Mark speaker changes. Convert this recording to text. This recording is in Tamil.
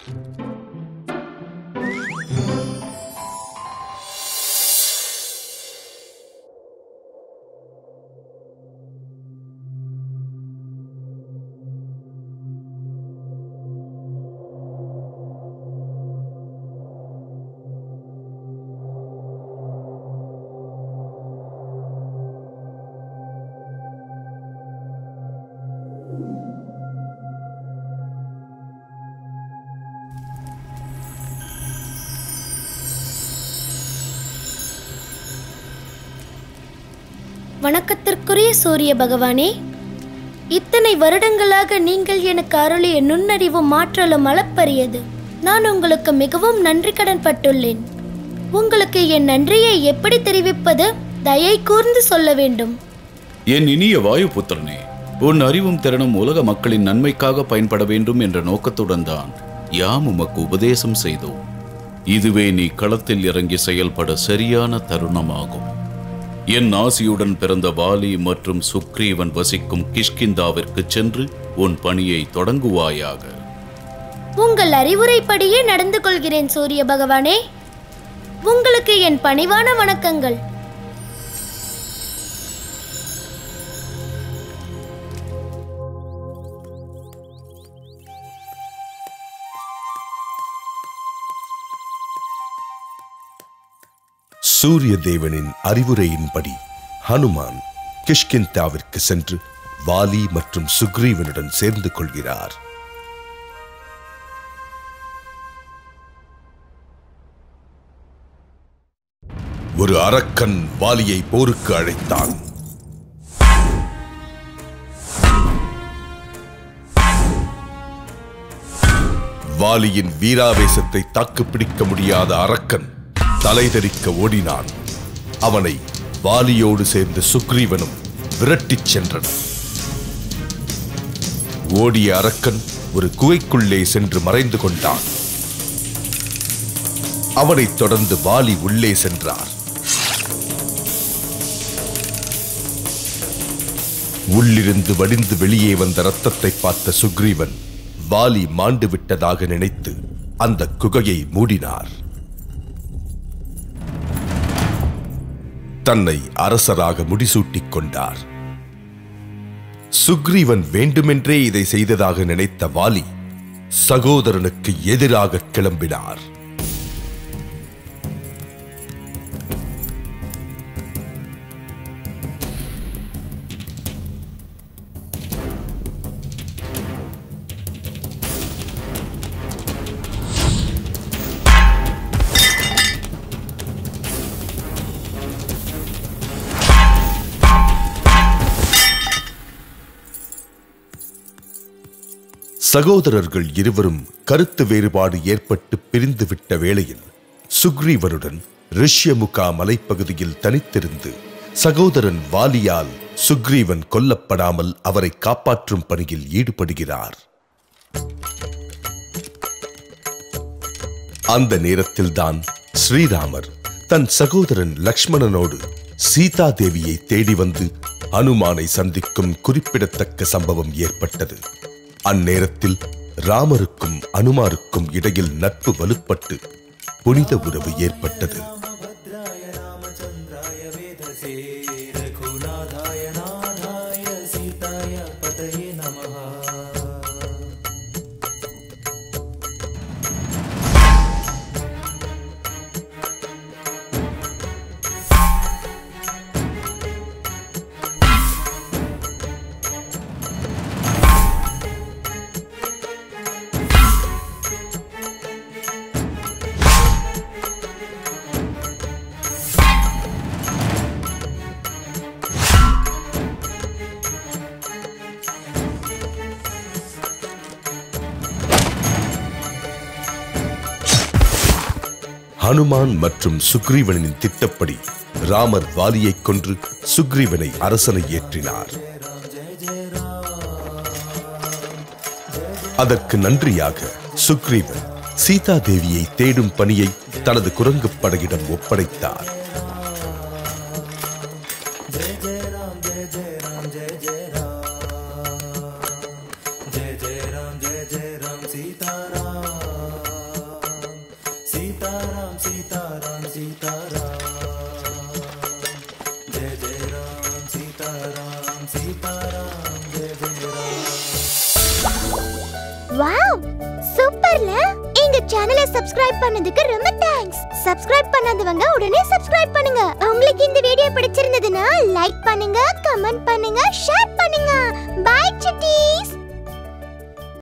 Speaker 1: வணக்கத்திற்குரிய சூரிய பகவானே இத்தனை வருடங்களாக நீங்கள் எனக்கு அருளிய நுண்ணறிவும் ஆற்றலும் அளப்பரியது நான் உங்களுக்கு மிகவும் நன்றி கடன் பட்டுள்ளேன் உங்களுக்கு என் நன்றியை எப்படி தெரிவிப்பது தயை கூர்ந்து சொல்ல வேண்டும்
Speaker 2: என் இனிய வாயுபுத்திரனே உன் அறிவும் திறனும் உலக மக்களின் நன்மைக்காக பயன்பட வேண்டும் என்ற நோக்கத்துடன் தான் யாம் உமக்கு உபதேசம் செய்தோம் இதுவே நீ களத்தில் இறங்கி செயல்பட சரியான தருணமாகும் என் ஆசியுடன் பிறந்த வாலி மற்றும் சுக்ரீவன் வசிக்கும் கிஷ்கிந்தாவிற்கு சென்று உன் பணியை தொடங்குவாயாக
Speaker 1: உங்கள் அறிவுரைப்படியே நடந்து கொள்கிறேன் சூரிய பகவானே உங்களுக்கு என் பணிவான வணக்கங்கள்
Speaker 3: சூரிய தேவனின் அறிவுரையின்படி ஹனுமான் கிஷ்கிந்தாவிற்கு சென்று வாலி மற்றும் சுக்ரீவனுடன் சேர்ந்து கொள்கிறார் ஒரு அரக்கன் வாலியை போருக்கு அழைத்தான் வாலியின் வீராவேசத்தை தாக்குப்பிடிக்க முடியாத அரக்கன் தலைதெறிக்க ஓடினான் அவனை வாலியோடு சேர்ந்து சுக்ரீவனும் விரட்டிச் சென்றனர் ஓடிய அரக்கன் ஒரு குகைக்குள்ளே சென்று மறைந்து கொண்டான் அவனைத் தொடர்ந்து வாலி உள்ளே சென்றார் உள்ளிருந்து வடிந்து வெளியே வந்த ரத்தத்தை பார்த்த சுக்ரீவன் வாலி மாண்டு விட்டதாக நினைத்து அந்த குகையை மூடினார் தன்னை அரசராக முடிசூட்டிக் கொண்டார் சுக்ரீவன் வேண்டுமென்றே இதை செய்ததாக நினைத்த வாலி சகோதரனுக்கு எதிராக கிளம்பினார் சகோதரர்கள் இருவரும் கருத்து வேறுபாடு ஏற்பட்டு பிரிந்துவிட்ட வேளையில் சுக்ரீவனுடன் ரிஷ்யமுகா மலைப்பகுதியில் தனித்திருந்து சகோதரன் வாலியால் சுக்ரீவன் கொல்லப்படாமல் அவரை காப்பாற்றும் பணியில் ஈடுபடுகிறார் அந்த நேரத்தில்தான் ஸ்ரீராமர் தன் சகோதரன் லக்ஷ்மணனோடு சீதா தேவியை தேடி வந்து அனுமானை சந்திக்கும் குறிப்பிடத்தக்க சம்பவம் ஏற்பட்டது அந்நேரத்தில் ராமருக்கும் அனுமாருக்கும் இடையில் நட்பு வலுப்பட்டு புனித உறவு ஏற்பட்டது ஹனுமான் மற்றும் சுக்ரீவனின் திட்டப்படி ராமர் வாலியைக் கொன்று சுக்ரீவனை அரசனை ஏற்றினார் அதற்கு நன்றியாக சுக்ரீவன் சீதா தேவியை தேடும் பணியை தனது குரங்குப் படையிடம் ஒப்படைத்தார்
Speaker 4: வாவ் சூப்பர்ல எங்க சேனலை சப்ஸ்கிரைப் பண்ணதுக்கு ரொம்ப தேங்க்ஸ் சப்ஸ்கிரைப் பண்ணாதவங்க உடனே சப்ஸ்கிரைப் பண்ணுங்க உங்களுக்கு இந்த வீடியோ பிடிச்சிருந்ததுன்னா லைக் பண்ணுங்க கமெண்ட் பண்ணுங்க ஷேர் பண்ணுங்க பை சிட்டீஸ்